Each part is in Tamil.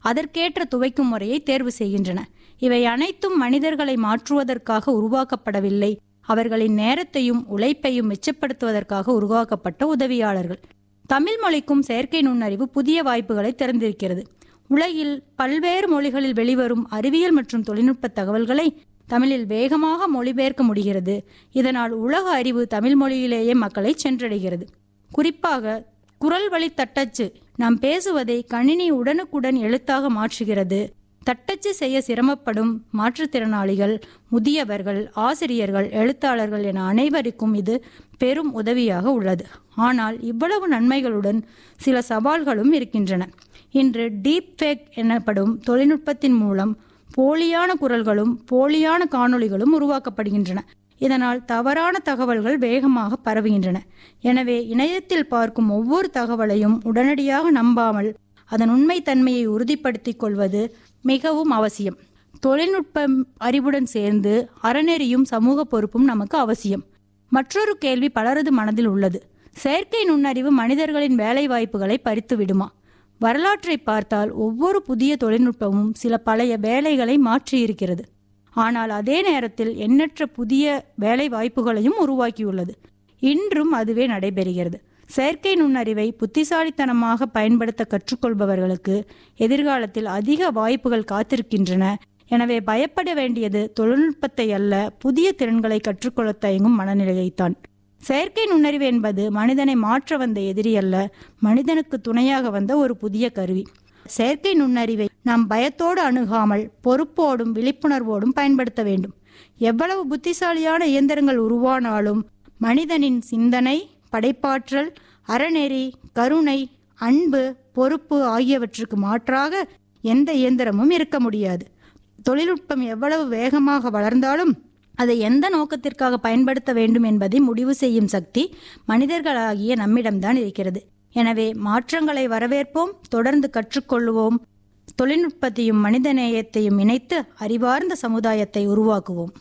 அதற்கேற்ற துவைக்கும் முறையை தேர்வு செய்கின்றன இவை அனைத்தும் மனிதர்களை மாற்றுவதற்காக உருவாக்கப்படவில்லை அவர்களின் நேரத்தையும் உழைப்பையும் மிச்சப்படுத்துவதற்காக உருவாக்கப்பட்ட உதவியாளர்கள் தமிழ் மொழிக்கும் செயற்கை நுண்ணறிவு புதிய வாய்ப்புகளை திறந்திருக்கிறது உலகில் பல்வேறு மொழிகளில் வெளிவரும் அறிவியல் மற்றும் தொழில்நுட்ப தகவல்களை தமிழில் வேகமாக மொழிபெயர்க்க முடிகிறது இதனால் உலக அறிவு தமிழ் மொழியிலேயே மக்களை சென்றடைகிறது குறிப்பாக குரல் வழி தட்டச்சு நாம் பேசுவதை கணினி உடனுக்குடன் எழுத்தாக மாற்றுகிறது தட்டச்சு செய்ய சிரமப்படும் மாற்றுத்திறனாளிகள் முதியவர்கள் ஆசிரியர்கள் எழுத்தாளர்கள் என அனைவருக்கும் இது பெரும் உதவியாக உள்ளது ஆனால் இவ்வளவு நன்மைகளுடன் சில சவால்களும் இருக்கின்றன இன்று டீப் ஃபேக் எனப்படும் தொழில்நுட்பத்தின் மூலம் போலியான குரல்களும் போலியான காணொளிகளும் உருவாக்கப்படுகின்றன இதனால் தவறான தகவல்கள் வேகமாக பரவுகின்றன எனவே இணையத்தில் பார்க்கும் ஒவ்வொரு தகவலையும் உடனடியாக நம்பாமல் அதன் உண்மைத்தன்மையை உறுதிப்படுத்திக் கொள்வது மிகவும் அவசியம் தொழில்நுட்பம் அறிவுடன் சேர்ந்து அறநெறியும் சமூக பொறுப்பும் நமக்கு அவசியம் மற்றொரு கேள்வி பலரது மனதில் உள்ளது செயற்கை நுண்ணறிவு மனிதர்களின் வேலை வாய்ப்புகளை பறித்து விடுமா வரலாற்றை பார்த்தால் ஒவ்வொரு புதிய தொழில்நுட்பமும் சில பழைய வேலைகளை மாற்றியிருக்கிறது ஆனால் அதே நேரத்தில் எண்ணற்ற புதிய வேலை வாய்ப்புகளையும் உருவாக்கியுள்ளது இன்றும் அதுவே நடைபெறுகிறது செயற்கை நுண்ணறிவை புத்திசாலித்தனமாக பயன்படுத்த கற்றுக்கொள்பவர்களுக்கு எதிர்காலத்தில் அதிக வாய்ப்புகள் காத்திருக்கின்றன எனவே பயப்பட வேண்டியது தொழில்நுட்பத்தை அல்ல புதிய திறன்களை கற்றுக்கொள்ள தயங்கும் மனநிலையைத்தான் செயற்கை நுண்ணறிவு என்பது மனிதனை மாற்ற வந்த எதிரி அல்ல மனிதனுக்கு துணையாக வந்த ஒரு புதிய கருவி செயற்கை நுண்ணறிவை நாம் பயத்தோடு அணுகாமல் பொறுப்போடும் விழிப்புணர்வோடும் பயன்படுத்த வேண்டும் எவ்வளவு புத்திசாலியான இயந்திரங்கள் உருவானாலும் மனிதனின் சிந்தனை படைப்பாற்றல் அறநெறி கருணை அன்பு பொறுப்பு ஆகியவற்றுக்கு மாற்றாக எந்த இயந்திரமும் இருக்க முடியாது தொழில்நுட்பம் எவ்வளவு வேகமாக வளர்ந்தாலும் அதை எந்த நோக்கத்திற்காக பயன்படுத்த வேண்டும் என்பதை முடிவு செய்யும் சக்தி மனிதர்களாகிய நம்மிடம்தான் இருக்கிறது எனவே மாற்றங்களை வரவேற்போம் தொடர்ந்து கற்றுக்கொள்வோம் தொழில்நுட்பத்தையும் மனிதநேயத்தையும் இணைத்து அறிவார்ந்த சமுதாயத்தை உருவாக்குவோம்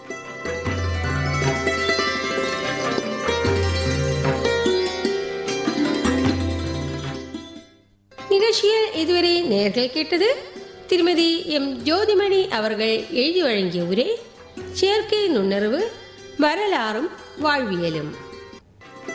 நிகழ்ச்சியில் இதுவரை நேர்கள் கேட்டது திருமதி எம் ஜோதிமணி அவர்கள் எழுதி வழங்கிய உரை செயற்கை நுண்ணறிவு வரலாறும் வாழ்வியலும்